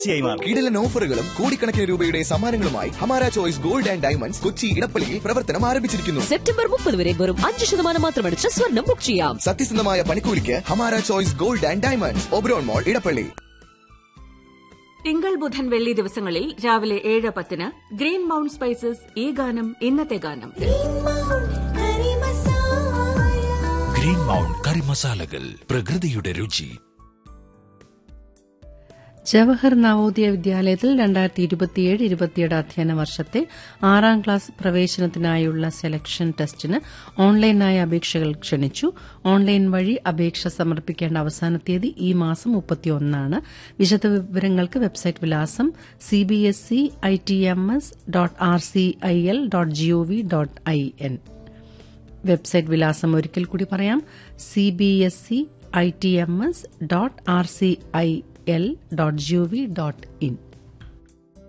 ായി മാറും കിടിലൻ ഓഫറുകളും കോടിക്കണക്കിന് രൂപയുടെ സമ്മാനങ്ങളുമായി Hamara choice gold and diamonds Kochi ഇടപ്പള്ളിയിൽ പ്രവർത്തനം ആരംഭിച്ചിരിക്കുന്നു സെപ്റ്റംബർ മുപ്പത് വരെ വെറും അഞ്ച് ശതമാനം മാത്രമടിച്ച് സ്വർണം ബുക്ക് ചെയ്യാം സത്യസന്ധമായ പണിക്കൂലിക്ക് Hamara choice gold and diamonds Oberon mall Edappally തിങ്കൾ ബുധൻ വെള്ളി ദിവസങ്ങളിൽ രാവിലെ ഏഴ് പത്തിന് ഗ്രീൻ മൗണ്ട് സ്പൈസസ് ഈ ഗാനം ഇന്നത്തെ ഗാനം ഗ്രീൻ മൗണ്ട് കറി മസാലകൾ പ്രകൃതിയുടെ രുചി ജവഹർ നവോദയ വിദ്യാലയത്തിൽ രണ്ടായിരത്തി ഇരുപത്തിയേഴ് ഇരുപത്തിയേഴ് അധ്യയന വർഷത്തെ ആറാം ക്ലാസ് പ്രവേശനത്തിനായുള്ള സെലക്ഷൻ ടെസ്റ്റിന് ഓൺലൈനായ അപേക്ഷകൾ ക്ഷണിച്ചു ഓൺലൈൻ വഴി അപേക്ഷ സമർപ്പിക്കേണ്ട അവസാന തീയതി ഈ മാസം മുപ്പത്തിയൊന്നാണ് വിശദവിവരങ്ങൾക്ക് വെബ്സൈറ്റ് വിലാസം C B S E I T M S dot R C I L dot G O V dot I N website വിലാസം ഒരിക്കൽ കൂടി പറയാം C B S E I T M S dot R C I L dot G O V dot in